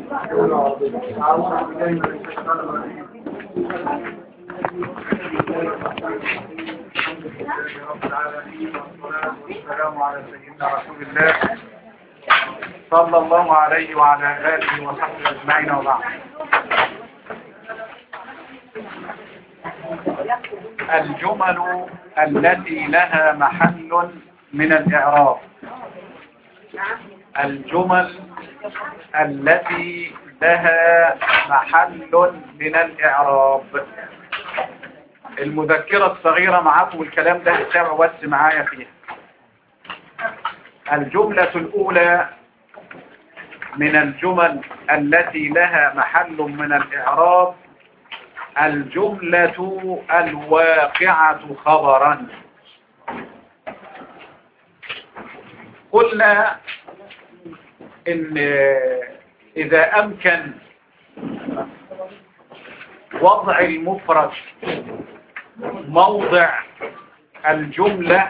والسلام على سيدنا رسول الله صلى الله عليه وعلى آله وصحبه أجمعين وبعد الجمل التي لها محل من الإعراب الجمل التي لها محل من الإعراب المذكرة الصغيرة معاكم الكلام ده هتابعوا بس معايا فيها الجملة الأولى من الجمل التي لها محل من الإعراب الجملة الواقعة خبرا قلنا إن إذا أمكن وضع المفرد موضع الجملة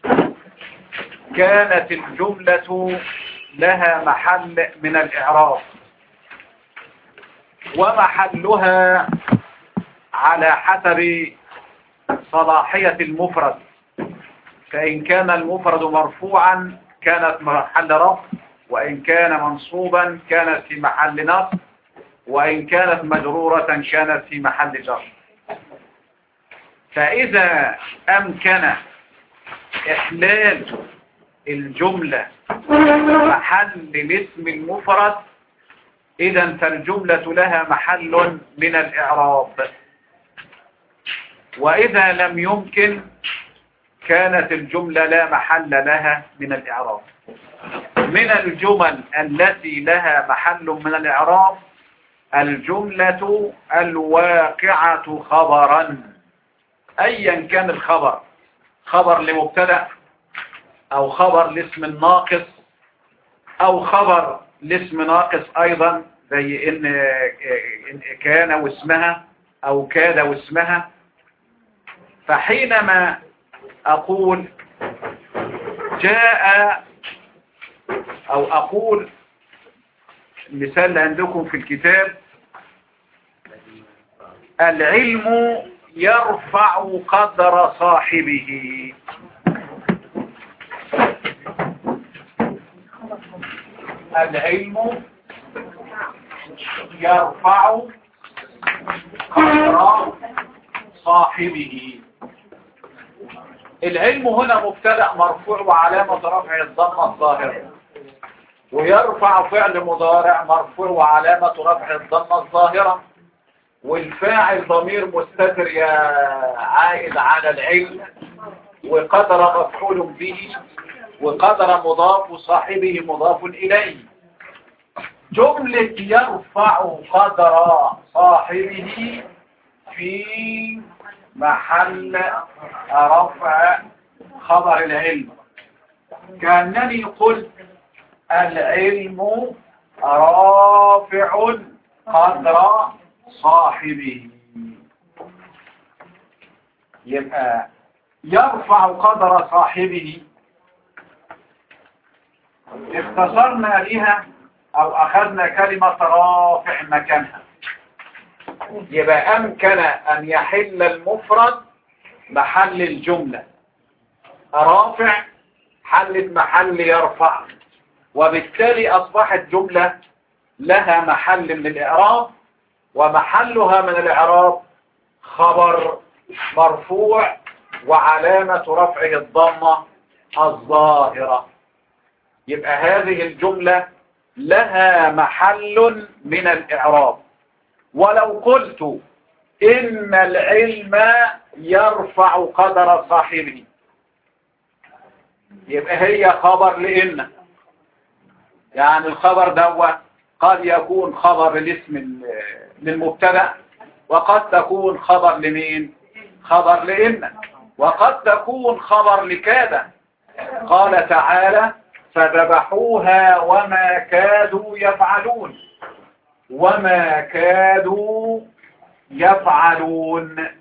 كانت الجملة لها محل من الإعراب ومحلها على حسب صلاحية المفرد فإن كان المفرد مرفوعا كانت محل رفع وإن كان منصوبا كانت في محل نصب وإن كانت مجرورة كانت في محل جر فإذا أمكن إحلال الجملة محل الاسم المفرد إذا فالجملة لها محل من الإعراب وإذا لم يمكن كانت الجملة لا محل لها من الإعراب من الجمل التي لها محل من الإعراب الجملة الواقعة خبرا أيا كان الخبر خبر لمبتدا أو خبر لاسم الناقص أو خبر لاسم ناقص أيضا زي إن إن كان واسمها أو كاد واسمها فحينما أقول جاء أو أقول المثال اللي عندكم في الكتاب العلم يرفع قدر صاحبه العلم يرفع قدر صاحبه العلم هنا مبتدا مرفوع وعلامة رفع الضمة الظاهرة ويرفع فعل مضارع مرفوع وعلامة رفع الضمة الظاهرة والفاعل ضمير مستتر يا عائد على العلم وقدر مفعول به وقدر مضاف صاحبه مضاف إليه جملة يرفع قدر صاحبه في محل رفع خبر العلم كأنني قلت العلم رافع قدر صاحبه يبقى يرفع قدر صاحبه اختصرنا بها او اخذنا كلمة رافع مكانها يبقى امكن ان يحل المفرد محل الجملة رافع حلت محل يرفع وبالتالي اصبحت جملة لها محل من الاعراب ومحلها من الاعراب خبر مرفوع وعلامة رفعه الضمة الظاهرة يبقى هذه الجملة لها محل من الإعراب ولو قلت إن العلم يرفع قدر صاحبه يبقى هي خبر لإن يعني الخبر دوا قد يكون خبر لاسم للمبتدا وقد تكون خبر لمين خبر لإن وقد تكون خبر لكاد قال تعالى فذبحوها وما كادوا يفعلون وما كادوا يفعلون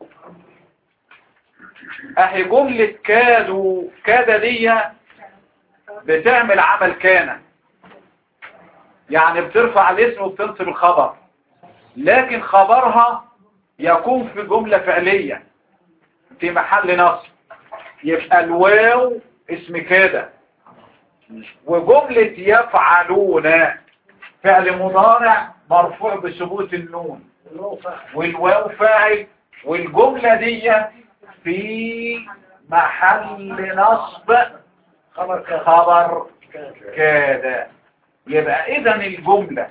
اهي جملة كادوا كاد دي بتعمل عمل كان يعني بترفع الاسم وبتنصب الخبر لكن خبرها يكون في جملة فعلية في محل نصب يبقى الواو اسم كده وجملة يفعلون فعل مضارع مرفوع بثبوت النون والواو فاعل والجملة دي في محل نصب خبر كده يبقى اذا الجملة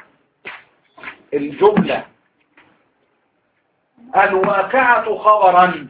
الجملة الواقعة خبرا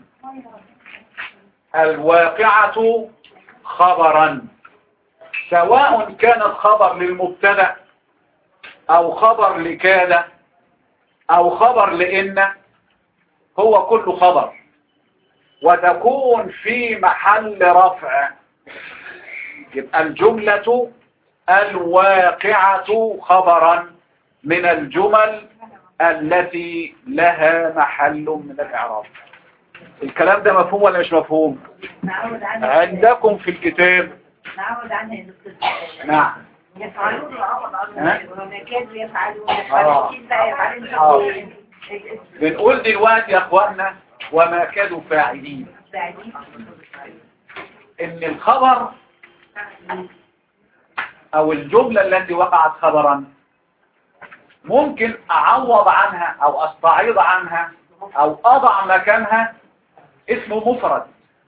الواقعة خبرا سواء كانت خبر للمبتدا او خبر لكاد او خبر لإن هو كل خبر وتكون في محل رفع يبقى الجملة الواقعة خبرا من الجمل التي لها محل من الإعراب الكلام ده مفهوم ولا مش مفهوم عندكم في الكتاب نعود عنها يا دكتور نعم يفعلون العوض ها؟ عن وما كانوا يفعلون آه. يفعلون بقى يفعلون آه. شغلين. بنقول دلوقتي يا اخوانا وما كادوا فاعلين بعدين. ان الخبر او الجملة التي وقعت خبرا ممكن اعوض عنها او استعيض عنها او اضع مكانها اسمه مفرد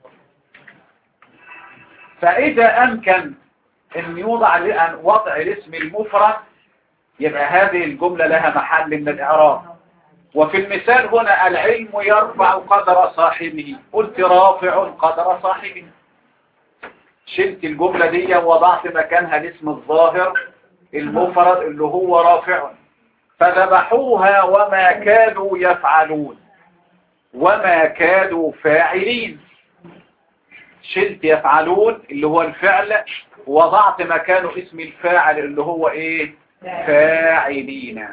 فاذا امكن ان يوضع لأن وضع الاسم المفرد يبقى هذه الجملة لها محل من الاعراب وفي المثال هنا العلم يرفع قدر صاحبه قلت رافع قدر صاحبه شلت الجملة دي ووضعت مكانها الاسم الظاهر المفرد اللي هو رافع فذبحوها وما كادوا يفعلون وما كادوا فاعلين شلت يفعلون اللي هو الفعل ووضعت مكانه اسم الفاعل اللي هو ايه فاعلين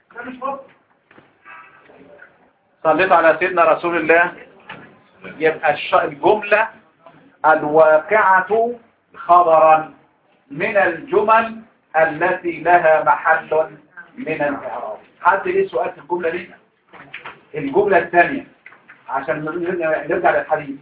صليت على سيدنا رسول الله يبقى الش- الجملة الواقعة خبرا من الجمل التي لها محل من الإعراب حد ليه سؤال في الجملة دي الجملة الثانية عشان نرجع نرجع للحديث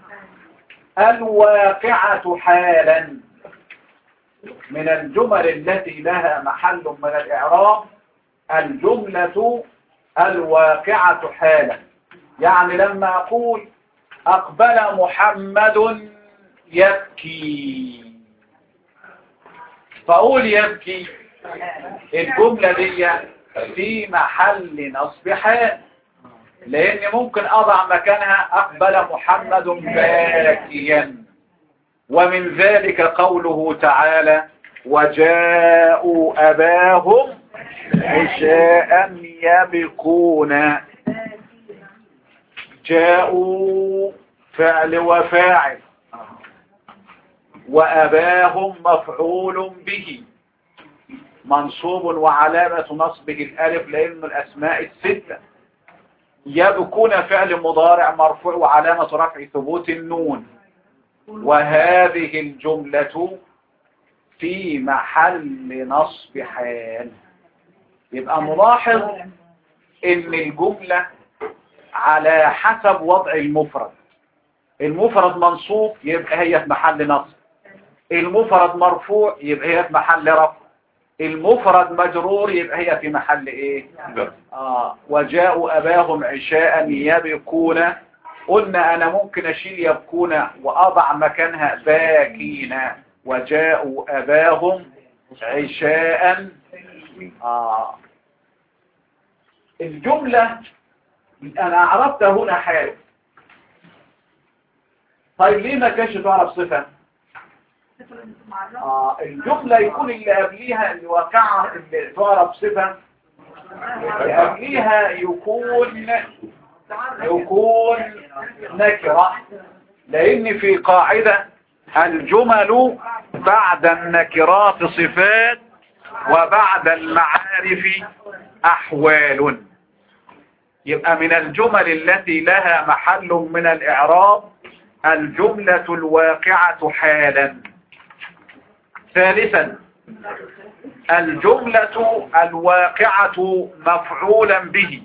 الواقعة حالا من الجمل التي لها محل من الإعراب الجملة الواقعة حالا يعني لما أقول أقبل محمد يبكي فأقول يبكي الجملة دي في محل نصب حال لأن ممكن أضع مكانها أقبل محمد باكيا ومن ذلك قوله تعالى وجاءوا أباهم عشاء يبكون جاءوا فعل وفاعل وأباهم مفعول به منصوب وعلامة نصبه الألف لأن الأسماء الستة يبكون فعل مضارع مرفوع وعلامة رفع ثبوت النون وهذه الجملة في محل نصب حال يبقى نلاحظ ان الجملة على حسب وضع المفرد المفرد منصوب يبقى هي في محل نصب المفرد مرفوع يبقى هي في محل رفع المفرد مجرور يبقى هي في محل ايه آه وجاءوا اباهم عشاء يبكون قلنا انا ممكن اشيل يبكون واضع مكانها باكين وجاءوا اباهم عشاء آه الجملة انا عرفت هنا حال طيب ليه ما كانش تعرف صفة آه الجملة يكون اللي قبليها اللي واقعها اللي تعرف صفة اللي قبليها يكون يكون نكرة لأن في قاعدة الجمل بعد النكرات صفات وبعد المعارف أحوال يبقى من الجمل التي لها محل من الإعراب الجملة الواقعة حالا ثالثا الجملة الواقعة مفعولا به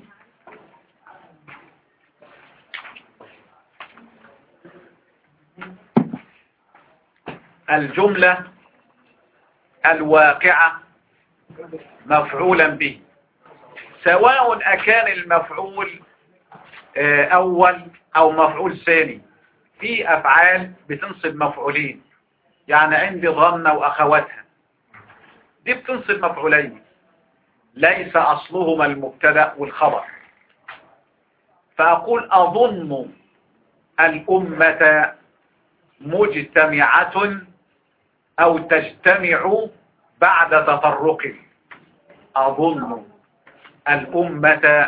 الجملة الواقعة مفعولا به سواء أكان المفعول آه، أول أو مفعول ثاني في أفعال بتنصب مفعولين يعني عندي ظن وأخواتها دي بتنصب مفعولين ليس أصلهما المبتدا والخبر فأقول أظن الأمة مجتمعة أو تجتمع بعد تفرق أظن الأمة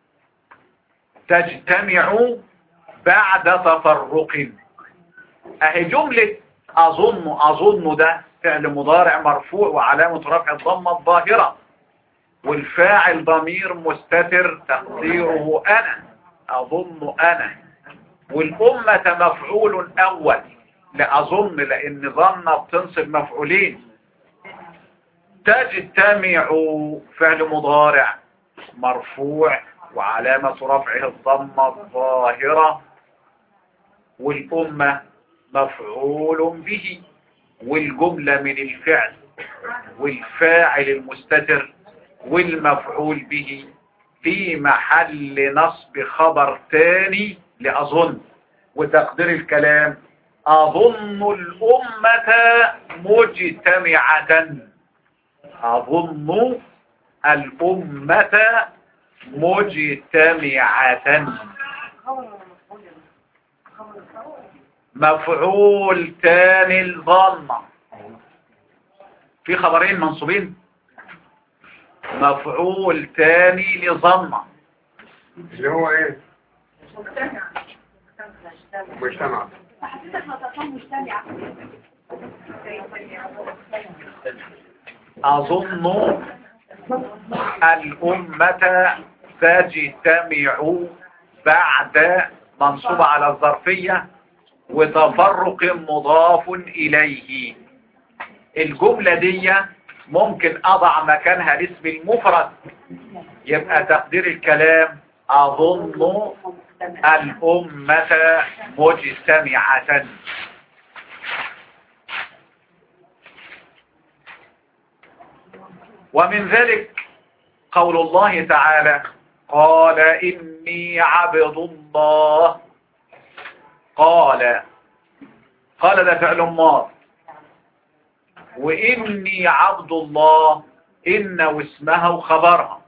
تجتمع بعد تفرق أهي جملة أظن أظن ده فعل مضارع مرفوع وعلامة رفع الضمة الظاهرة والفاعل ضمير مستتر تقديره أنا أظن أنا والأمة مفعول أول لأظن لأن ظن بتنصب مفعولين تجتمع فعل مضارع مرفوع وعلامة رفعه الضمة الظاهرة والأمة مفعول به والجملة من الفعل والفاعل المستتر والمفعول به في محل نصب خبر تاني لأظن وتقدير الكلام أظن الأمة مجتمعة أظن الأمة مجتمعة مفعول تاني الظن في خبرين منصوبين مفعول تاني لظن اللي هو ايه مجتمع مجتمع حضرتك ما تقول مجتمع أظن الأمة تجتمع بعد منصوب على الظرفية وتفرق مضاف إليه الجملة دي ممكن أضع مكانها الاسم المفرد يبقى تقدير الكلام أظن الأمة مجتمعة ومن ذلك قول الله تعالى قال إني عبد الله قال قال ده فعل ماض وإني عبد الله إن واسمها وخبرها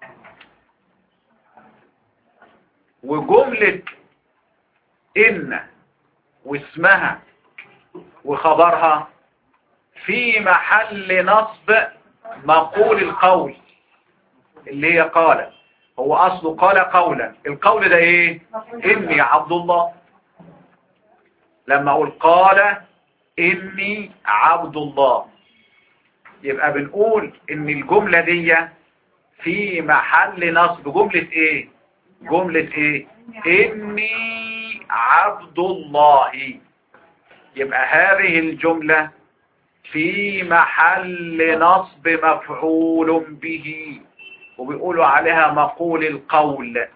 وجملة إن واسمها وخبرها في محل نصب مقول القول اللي هي قال هو أصله قال قولا القول ده إيه إني عبد الله لما أقول قال إني عبد الله يبقى بنقول إن الجملة دي في محل نصب جملة إيه جملة إيه إني عبد الله يبقى هذه الجملة في محل نصب مفعول به وبيقولوا عليها مقول القول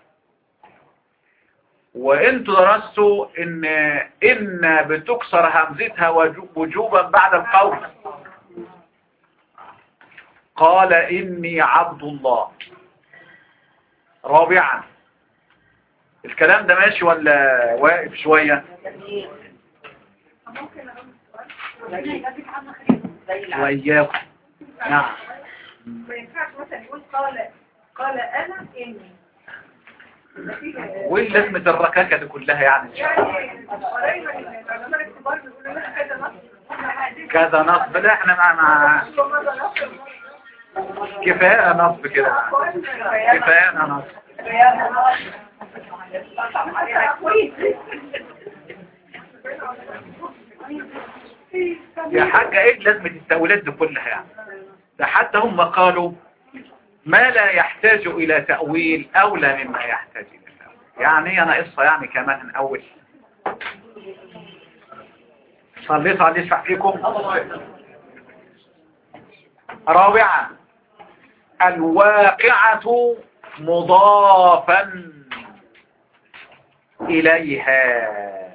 وانتوا درستوا ان ان بتكسر همزتها وجوبا بعد القول قال اني عبد الله رابعا الكلام ده ماشي ولا واقف شوية وإياكم نعم ما ينفعش مثلا يقول قال قال انا اني وايه لازمة الركاكة دي كلها يعني إن شاء الله؟ يعني قريبا العلماء الكبار بيقولوا لنا كذا نص كذا نصب لا احنا مع مع كفاية نصب كده كفاية نصب يا حاجة ايه لازمة التأويلات دي كلها يعني ده حتى هم قالوا ما لا يحتاج الى تأويل اولى مما يحتاج الى تأويل يعني انا قصة يعني كمان من اول صليت عليه يشفع فيكم رابعا الواقعة مضافا إليها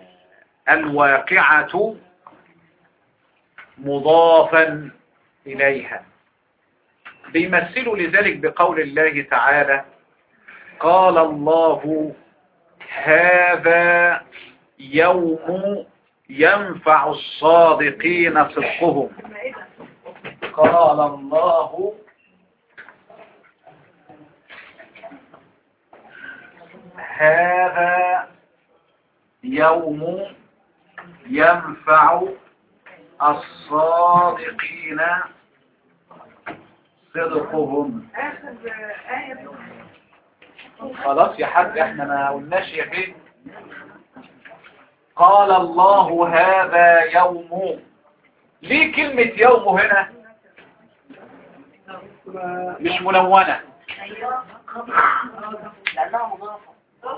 الواقعة مضافا إليها بيمثلوا لذلك بقول الله تعالى قال الله هذا يوم ينفع الصادقين صدقهم قال الله هذا يوم ينفع الصادقين صدقهم آخر آية خلاص يا حاج احنا ما قلناش يا فين قال الله هذا يوم ليه كلمة يوم هنا مش منونة لأنها مضافة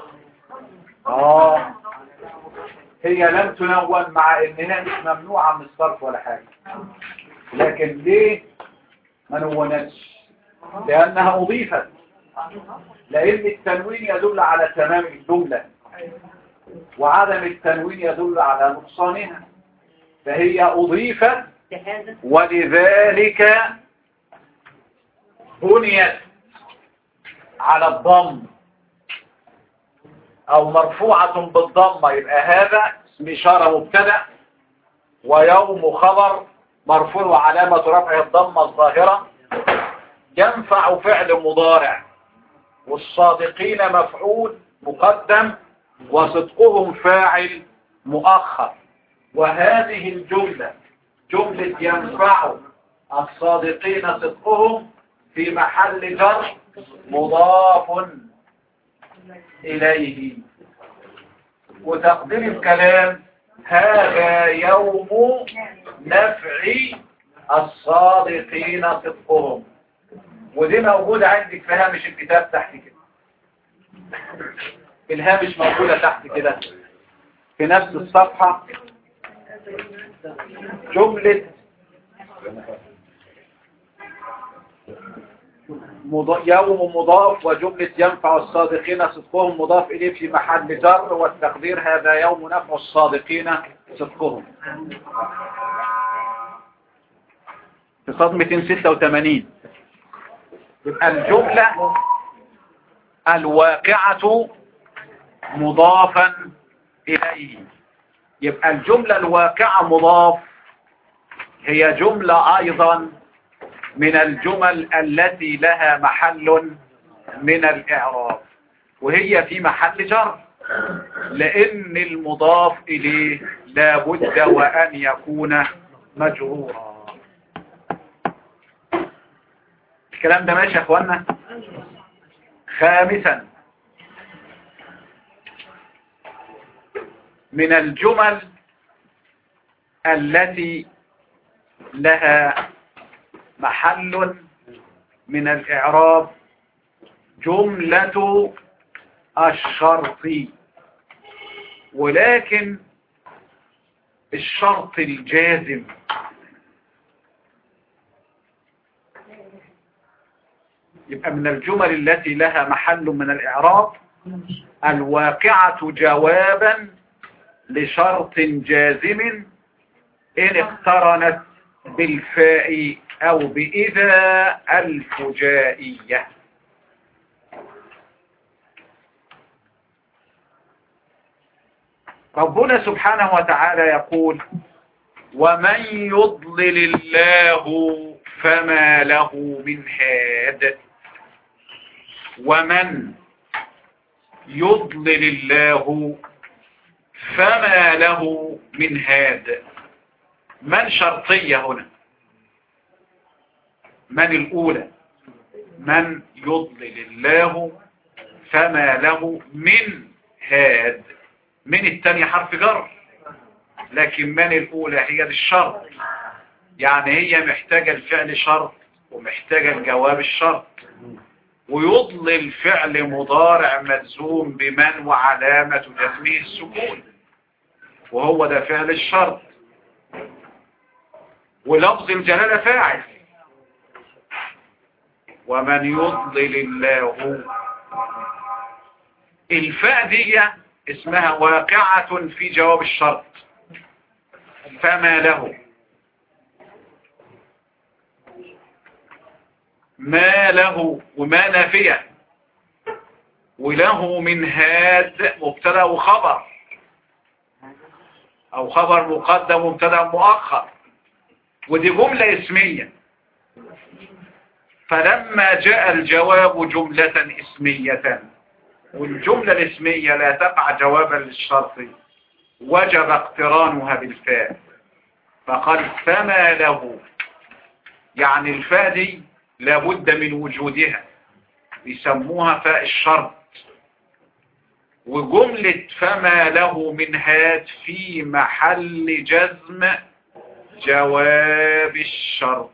اه هي لم تنون مع انها مش ممنوعة من الصرف ولا حاجة لكن ليه ما نونتش لانها اضيفت لان التنوين يدل على تمام الجملة وعدم التنوين يدل على نقصانها فهي اضيفت لهذا ولذلك بنيت على الضم او مرفوعة بالضمة يبقى هذا اسم اشارة مبتدأ ويوم خبر مرفوع وعلامة رفع الضمة الظاهرة ينفع فعل مضارع والصادقين مفعول مقدم وصدقهم فاعل مؤخر وهذه الجملة جملة ينفع الصادقين صدقهم في محل جر مضاف إليه وتقدير الكلام هذا يوم نفع الصادقين صدقهم ودي موجودة عندك في هامش الكتاب تحت كده الهامش موجودة تحت كده في نفس الصفحة جملة مض- يوم مضاف وجملة ينفع الصادقين صدقهم مضاف إليه في محل جر والتقدير هذا يوم نفع الصادقين صدقهم في صد 286 يبقى الجملة الواقعة مضافا إليه يبقى الجملة الواقعة مضاف هي جملة أيضا من الجمل التي لها محل من الإعراب وهي في محل جر لأن المضاف إليه لابد وأن يكون مجرورا الكلام ده ماشي يا أخوانا خامسا من الجمل التي لها محل من الإعراب جملة الشرط ولكن الشرط الجازم يبقى من الجمل التي لها محل من الإعراب الواقعة جوابا لشرط جازم إن اقترنت بالفاء أو بإذا الفجائية ربنا سبحانه وتعالى يقول ومن يضلل الله فما له من هاد ومن يضلل الله فما له من هاد من شرطية هنا من الأولى من يضلل الله فما له من هاد من الثانية حرف جر لكن من الأولى هي للشرط يعني هي محتاجة الفعل شرط ومحتاجة الجواب الشرط ويضلل فعل مضارع مجزوم بمن وعلامة جزمه السكون وهو ده فعل الشرط ولفظ الجلالة فاعل ومن يضلل الله الفاء دي اسمها واقعة في جواب الشرط فما له ما له وما نافية وله من هاد مبتدا وخبر او خبر مقدم ومبتدا مؤخر ودي جملة اسمية فلما جاء الجواب جملة اسمية والجملة الاسمية لا تقع جوابا للشرط وجب اقترانها بالفاء فقال فما له يعني الفاء دي لابد من وجودها يسموها فاء الشرط وجملة فما له من هات في محل جزم جواب الشرط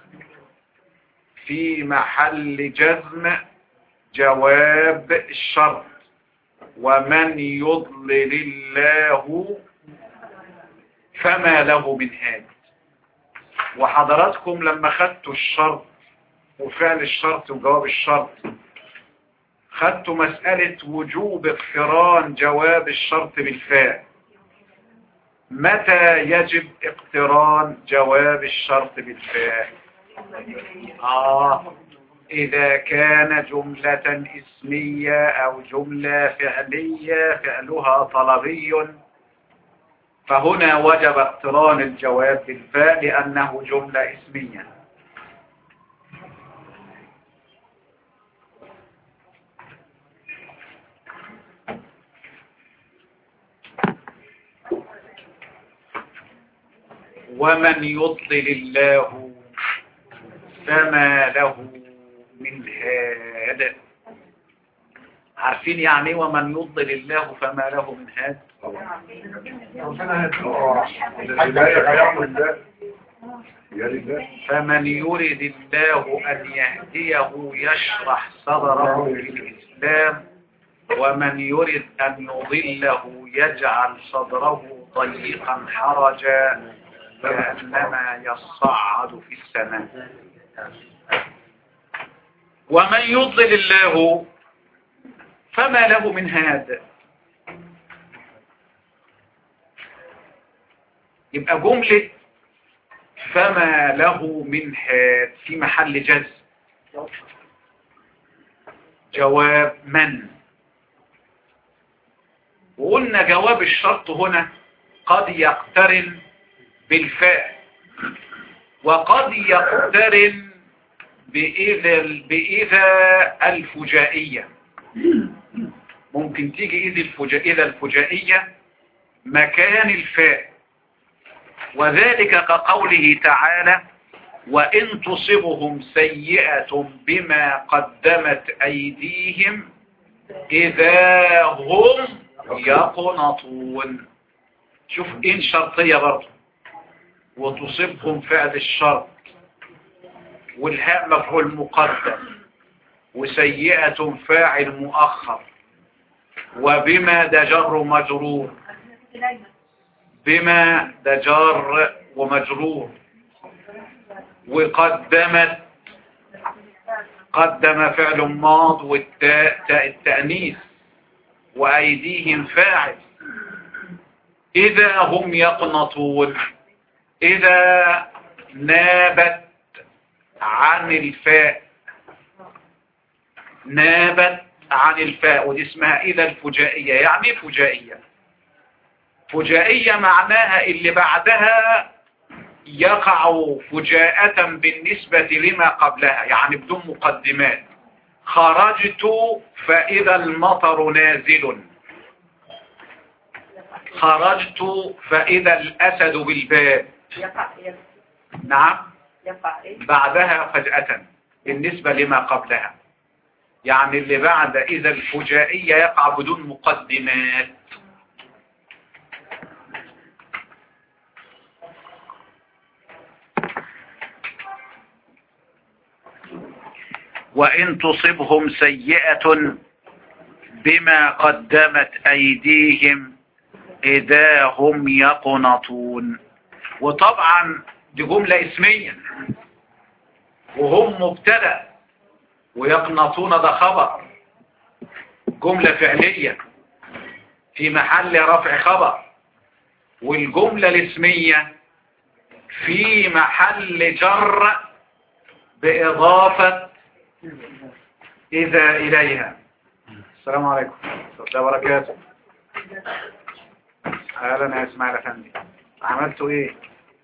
في محل جزم جواب الشرط ومن يضلل الله فما له من هاد وحضراتكم لما خدتوا الشرط وفعل الشرط وجواب الشرط خدتوا مسألة وجوب اقتران جواب الشرط بالفاء متى يجب اقتران جواب الشرط بالفاء آه إذا كان جملة اسمية أو جملة فعلية فعلها طلبي فهنا وجب اقتران الجواب بالفاء لأنه جملة اسمية ومن يضلل الله فما له من هاد عارفين يعني ايه ومن يضلل الله فما له من هاد الهداية هيعمل ده يا لله فمن يرد الله أن يهديه يشرح صدره للإسلام ومن يرد أن يضله يجعل صدره ضيقا حرجا كأنما يصعد في السماء ومن يضلل الله فما له من هاد يبقى جملة فما له من هاد في محل جزم جواب من وقلنا جواب الشرط هنا قد يقترن بالفاء وقد يقترن بإذا, بإذا الفجائية ممكن تيجي إذا الفجائية, إذا الفجائية مكان الفاء وذلك كقوله تعالى وإن تصبهم سيئة بما قدمت أيديهم إذا هم يقنطون شوف إن شرطية برضه وتصبهم فعل الشرط والهاء مفعول مقدم وسيئة فاعل مؤخر وبما ده جر مجرور بما ده جار ومجرور وقدمت قدم فعل ماض والتاء تاء التأنيث وأيديهم فاعل إذا هم يقنطون إذا نابت عن الفاء نابت عن الفاء ودي اسمها إذا الفجائية يعني إيه فجائية فجائية معناها اللي بعدها يقع فجاءة بالنسبة لما قبلها يعني بدون مقدمات خرجت فإذا المطر نازل خرجت فإذا الأسد بالباب يقع نعم يقع ايه بعدها فجأة بالنسبة لما قبلها يعني اللي بعد إذا الفجائية يقع بدون مقدمات وإن تصبهم سيئة بما قدمت أيديهم إذا هم يقنطون وطبعا دي جملة اسمية وهم مبتدأ ويقنطون ده خبر جملة فعلية في محل رفع خبر والجملة الاسمية في محل جر بإضافة إذا إليها السلام عليكم ورحمة الله وبركاته أهلا يا إسماعيل أفندي عملتوا إيه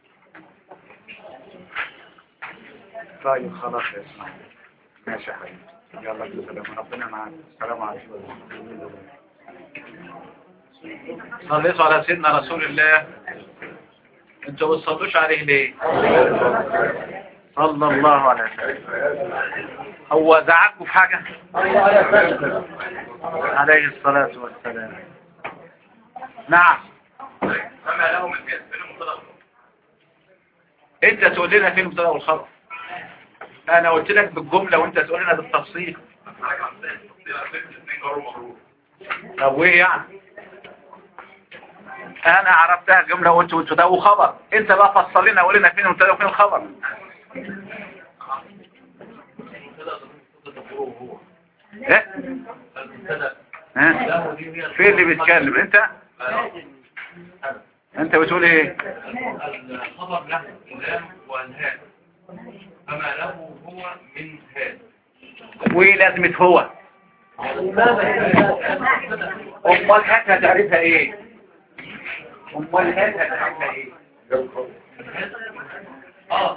طيب خلاص يا إسماعيل ماشي يا حبيبي يلا سلام ربنا معاك السلام عليكم صليتوا على سيدنا رسول الله انتوا ما بتصلوش عليه ليه صلى الله عليه وسلم هو زعجكم في حاجة عليه الصلاة والسلام نعم انت تقول لنا فين المبتدا والخبر انا قلت لك بالجملة وانت تقول لنا بالتفصيل طب وايه يعني انا عرفتها جملة وانت وانت ده وخبر انت بقى فصل لنا قول لنا فين المبتدا وفين الخبر ايه ها فين اللي بيتكلم انت انت بتقول ايه الخبر له لام والهاء فما له هو من هاء وايه لازمة هو امال هات هتعرفها ايه امال هات هتعرفها ايه اه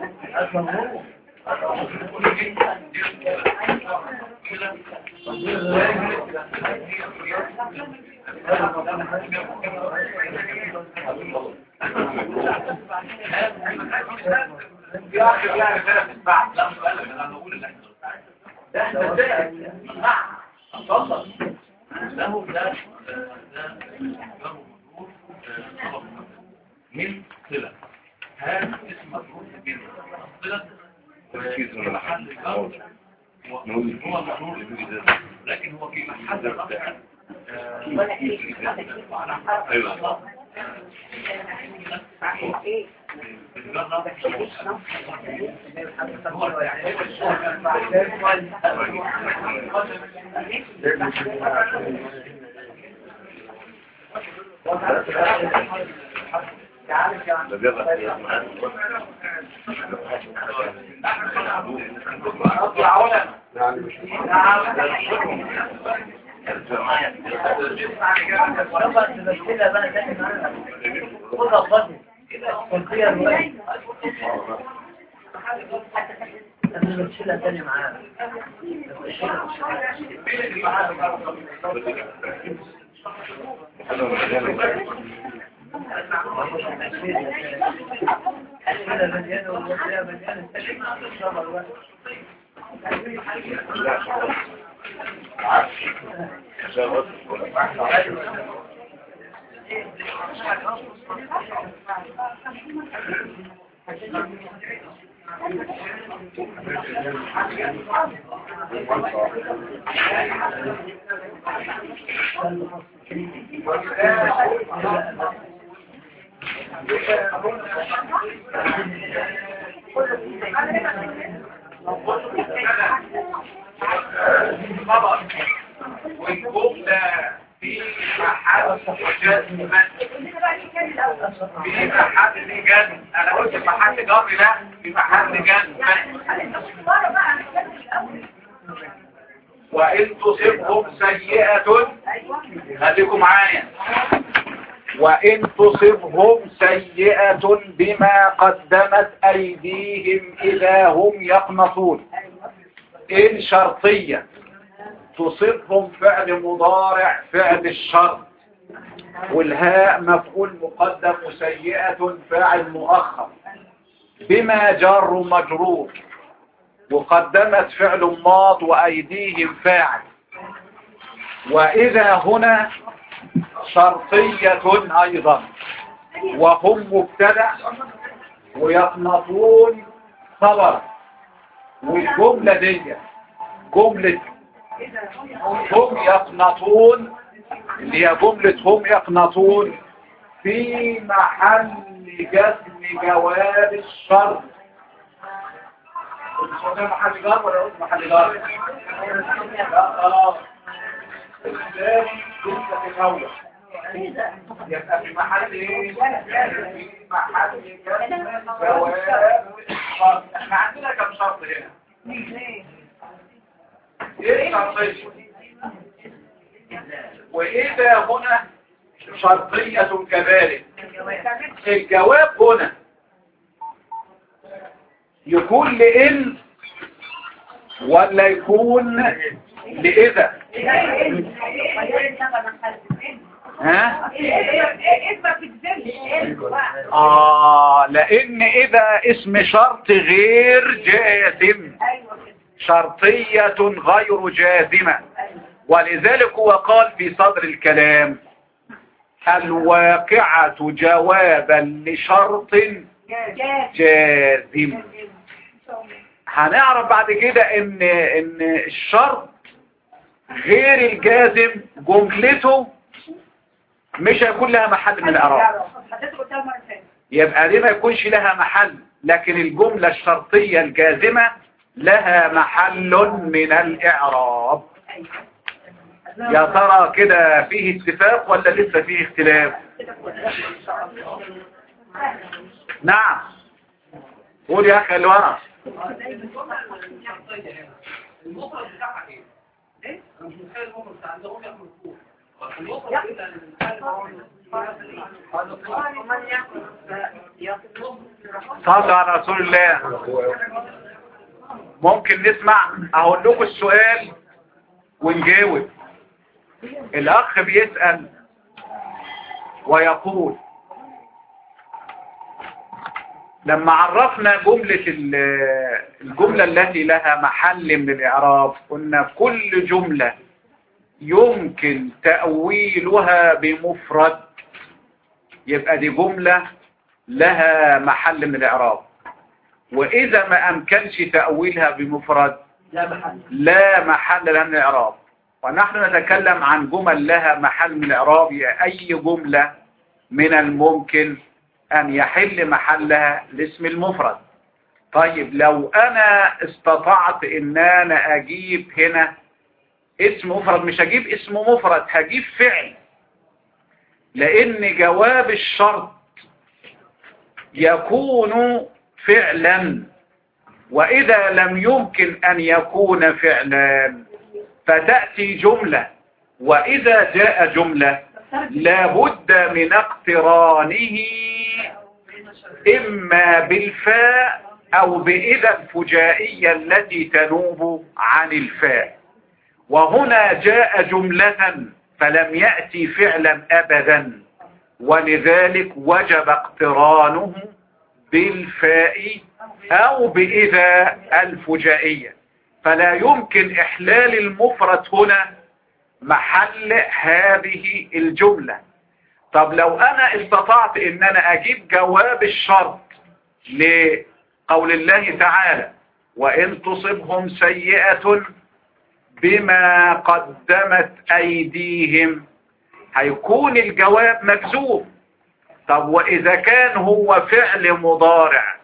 له ده ده له مجرور خبر من صلة هذا اسم مجرور من صلة محل جر هو مجرور لكن هو في محل رفع ايوه يعني مش والجملة في محل جزم في محل جزم انا قلت في محل جر لا في محل جزم وإن تصبهم سيئة خليكم معايا وإن تصبهم سيئة بما قدمت أيديهم إذا هم يقنطون إن شرطية تصبهم فعل مضارع فعل الشرط والهاء مفعول مقدم سيئة فاعل مؤخر بما جار مجرور وقدمت فعل ماض وأيديهم فاعل وإذا هنا شرطية أيضا وهم مبتدأ ويقنطون خبر والجملة دي جملة هم يقنطون اللي هي جملة هم يقنطون في محل جزم جواب الشرط هو ده محل جار ولا قلت محل جار لا خلاص الثاني لسه في الاول يبقى في محل ايه في محل جزم جواب شرط احنا عندنا كم شرط هنا ايه الشرطية واذا هنا شرطية كذلك الجواب هنا يكون لإن ولا يكون لإذا ها اسمك في الزل آه لأن إذا اسم شرط غير جازم شرطية غير جازمة ولذلك هو قال في صدر الكلام الواقعة جوابا لشرط جازم هنعرف بعد كده ان ان الشرط غير الجازم جملته مش هيكون لها محل من الاعراب حضرتك قلتها مرة ثانية يبقى دي ما يكونش لها محل لكن الجملة الشرطية الجازمة لها محل من الاعراب يا ترى كده فيه اتفاق ولا لسه فيه اختلاف نعم قول يا اخي الورق المفرد بتاعها ايه؟ ايه؟ انا مش متخيل المفرد بتاع عندهم ياكل فول المفرد بتاع صلوا على رسول الله ممكن نسمع اقول لكم السؤال ونجاوب الاخ بيسأل ويقول لما عرفنا جملة ال- الجملة التي لها محل من الإعراب قلنا كل جملة يمكن تأويلها بمفرد يبقى دي جملة لها محل من الإعراب وإذا ما أمكنش تأويلها بمفرد لا محل لا محل لها من الإعراب ونحن نتكلم عن جمل لها محل من الإعراب هي أي جملة من الممكن أن يحل محلها الاسم المفرد طيب لو أنا استطعت إن أنا أجيب هنا اسم مفرد مش هجيب اسم مفرد هجيب فعل لأن جواب الشرط يكون فعلا وإذا لم يمكن أن يكون فعلا فتأتي جملة وإذا جاء جملة لابد من اقترانه إما بالفاء أو بإذا الفجائية التي تنوب عن الفاء وهنا جاء جملة فلم يأتي فعلا أبدا ولذلك وجب اقترانه بالفاء أو بإذا الفجائية فلا يمكن إحلال المفرد هنا محل هذه الجملة طب لو أنا استطعت إن أنا أجيب جواب الشرط لقول الله تعالى وإن تصبهم سيئة بما قدمت أيديهم هيكون الجواب مكذوب طب وإذا كان هو فعل مضارع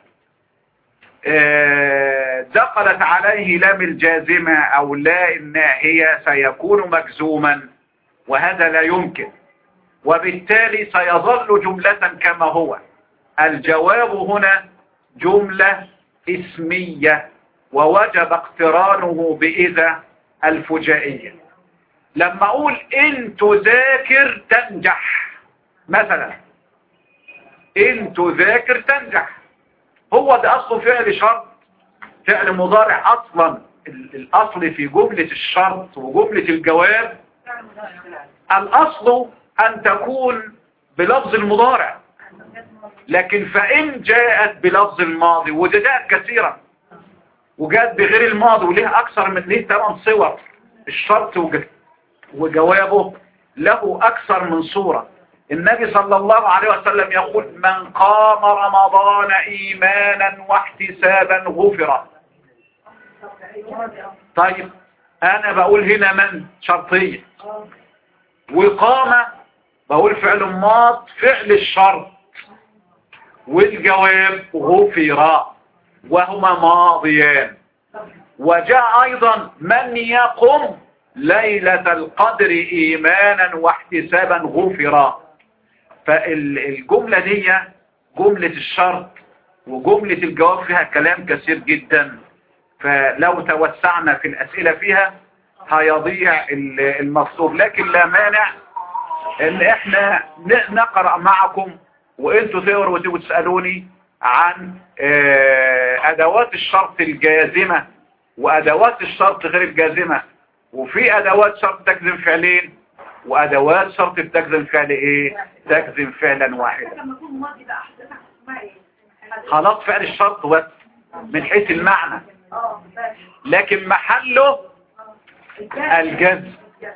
آه، دخلت عليه لام الجازمة أو لا الناهية سيكون مجزوما وهذا لا يمكن وبالتالي سيظل جملة كما هو الجواب هنا جملة اسمية ووجب اقترانه بإذا الفجائية لما أقول إن تذاكر تنجح مثلا إن تذاكر تنجح هو ده أصله فعل شرط فعل مضارع أصلا ال- الأصل في جملة الشرط وجملة الجواب الأصل أن تكون بلفظ المضارع لكن فإن جاءت بلفظ الماضي وده جاءت كثيرا وجاءت بغير الماضي وليه أكثر من ليه ثمان صور الشرط وج- وجوابه له أكثر من صورة النبي صلى الله عليه وسلم يقول من قام رمضان إيمانا واحتسابا غفر طيب أنا بقول هنا من شرطية وقام بقول فعل ماض فعل الشرط والجواب غفر وهما ماضيان وجاء ايضا من يقم ليلة القدر ايمانا واحتسابا غفرا فالجملة دي جملة الشرط وجملة الجواب فيها كلام كثير جدا فلو توسعنا في الاسئلة فيها هيضيع ال- المطلوب لكن لا مانع ان احنا ن- نقرأ معكم وانتوا تقروا وتيجوا تسألوني عن آه، ادوات الشرط الجازمة وادوات الشرط غير الجازمة وفي ادوات شرط تجزم فعلين وادوات شرط بتجزم فعل ايه تجزم فعلا واحدا لما يكون ماضي بقى حضرتك اسمها ايه خلاص فعل الشرط بس من حيث المعنى اه ماشي لكن محله الجزم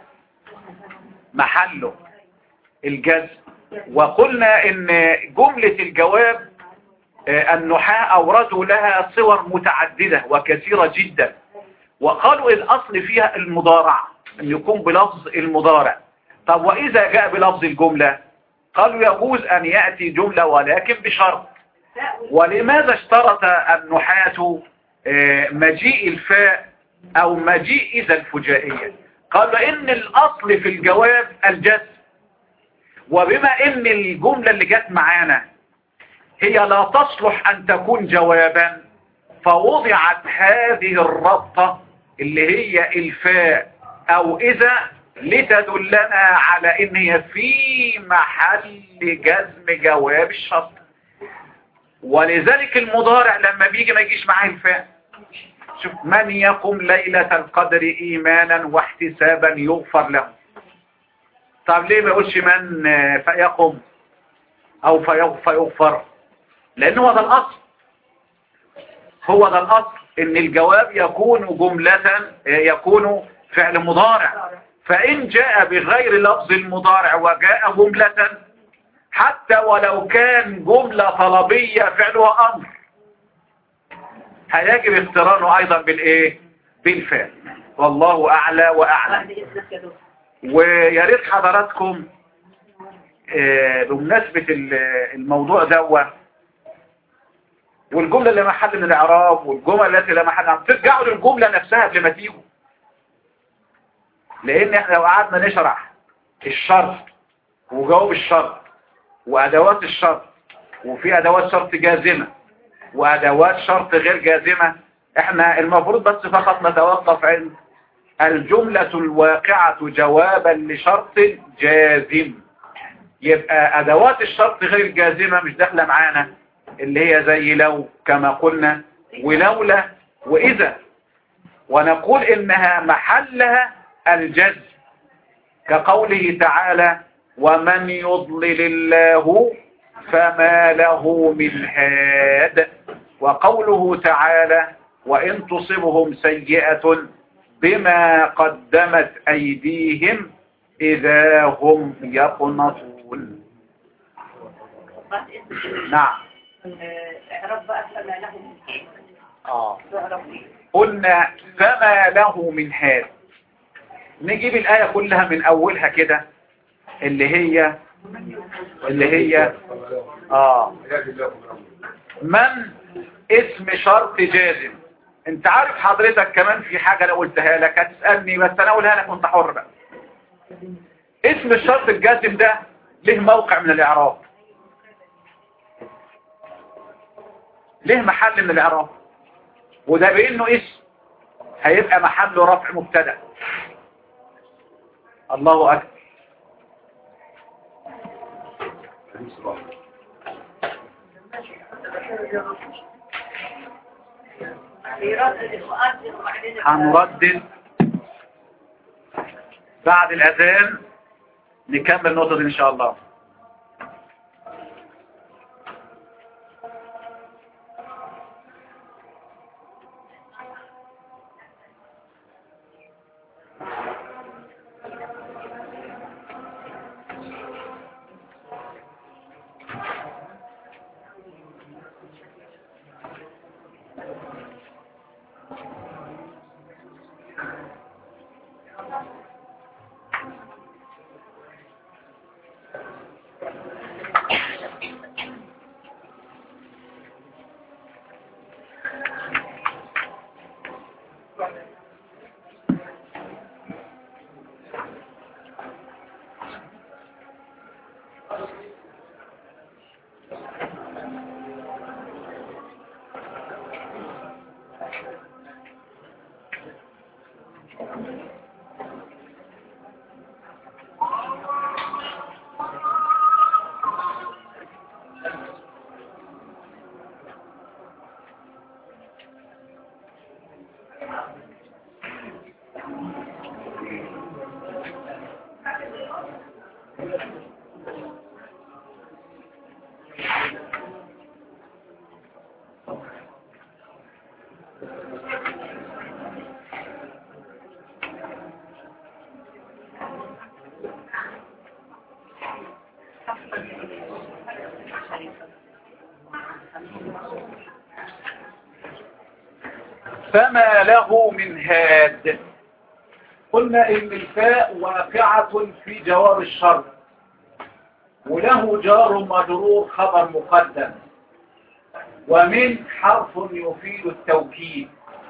محله الجزم وقلنا ان جملة الجواب آه، النحاة اوردوا لها صور متعددة وكثيرة جدا وقالوا الاصل فيها المضارع ان يكون بلفظ المضارع طب واذا جاء بلفظ الجملة قالوا يجوز ان يأتي جملة ولكن بشرط ولماذا اشترط النحاة آه، مجيء الفاء او مجيء اذا الفجائية قالوا ان الاصل في الجواب الجزم وبما ان الجملة اللي جت معانا هي لا تصلح ان تكون جوابا فوضعت هذه الربطة اللي هي الفاء او اذا لتدلنا على ان هي في محل جزم جواب الشرط ولذلك المضارع لما بيجي ما يجيش معاه الفاء شوف من يقوم ليلة القدر ايمانا واحتسابا يغفر له طب ليه ما يقولش من آه، فيقوم او فيغ- فيغفر لان هو ده الاصل هو ده الاصل ان الجواب يكون جملة آه، يكون فعل مضارع فان جاء بغير لفظ المضارع وجاء جملة حتى ولو كان جملة طلبية فعلها امر هيجب اقترانه ايضا بالايه بالفعل والله اعلى واعلم بعد اذنك يا دكتور ويا ريت حضراتكم آه، بمناسبة ال- الموضوع ده والجملة اللي محل من الاعراب والجمل التي لا محل من ترجعوا للجملة نفسها قبل ما تيجوا لان احنا لو قعدنا نشرح الشرط وجواب الشرط وادوات الشرط وفي ادوات شرط جازمة وادوات شرط غير جازمة احنا المفروض بس فقط نتوقف عند الجملة الواقعة جوابا لشرط جازم يبقى أدوات الشرط غير الجازمة مش داخلة معانا اللي هي زي لو كما قلنا ولولا وإذا ونقول إنها محلها الجزم كقوله تعالى ومن يضلل الله فما له من هاد وقوله تعالى وإن تصبهم سيئة بما قدمت أيديهم إذا هم يقنطون بعد اذنك نعم آه، اعرف بقى فما له من حين آه. تعرف ايه قلنا فما له من هاد نجيب الآية كلها من أولها كده اللي هي اللي هي آه من اسم شرط جازم انت عارف حضرتك كمان في حاجة لو قلتها لك هتسألني بس انا اقولها لك وانت حر بقى اسم الشرط الجازم ده له موقع من الاعراب له محل من الاعراب وده بانه اسم هيبقى محله رفع مبتدا الله اكبر يردد المؤذن وبعدين هنردد بعد الأذان نكمل النقطة دي إن شاء الله فما له من هاد قلنا ان الفاء واقعة في جواب الشر وله جار مجرور خبر مقدم ومن حرف يفيد التوكيد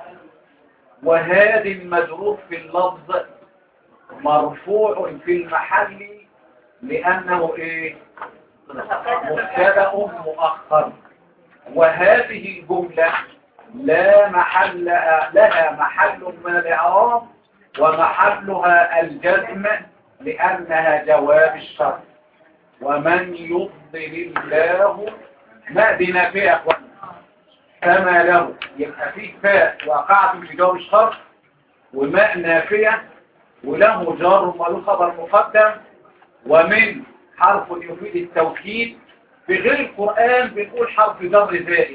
وهاد مجرور في اللفظ مرفوع في المحل لأنه ايه مبتدا مؤخر وهذه الجملة لا محل لها محل من الإعراب ومحلها الجزم لأنها جواب الشرط ومن يضلل الله ما دي نافية يا اخوان كما له يبقى فيه فاء وقعت في جواب الشرط وماء نافية وله جار وله خبر مقدم ومن حرف يفيد التوكيد في غير القرآن بنقول حرف جر زائد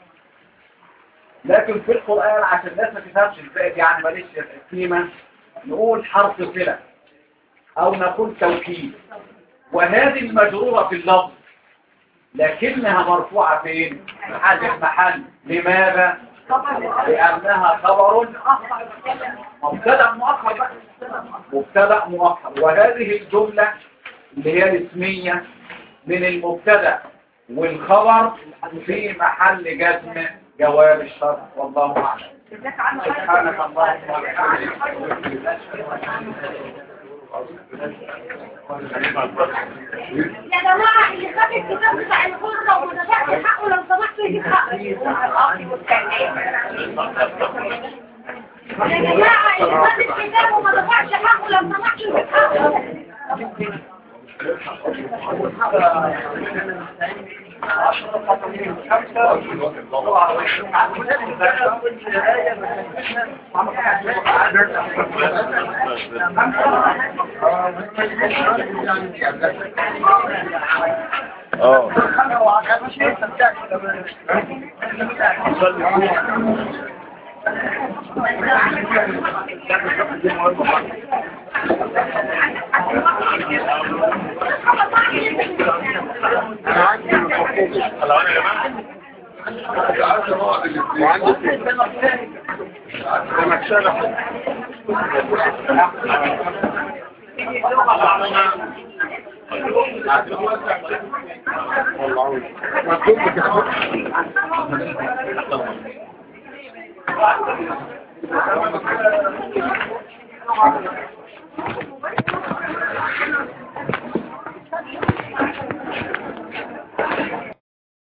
لكن في القرآن عشان الناس ما تفهمش الزائد يعني ماليش قيمة نقول حرف صلة أو نقول توكيد وهذه المجرورة في اللفظ لكنها مرفوعة فين؟ محل محل لماذا؟ لأنها خبر مبتدأ مؤخر بقى مبتدأ مؤخر وهذه الجملة اللي هي الاسمية من المبتدأ والخبر في محل جزم جواب الشرط والله أعلم سبحانك اللهم يا جماعة اللي خد الكتاب بتاع الغرة وما دفعش حقه لو سمحتوا يجيب حقه يا جماعة اللي خد الكتاب وما دفعش حقه لو سمحتوا يجيب حقه Thank you.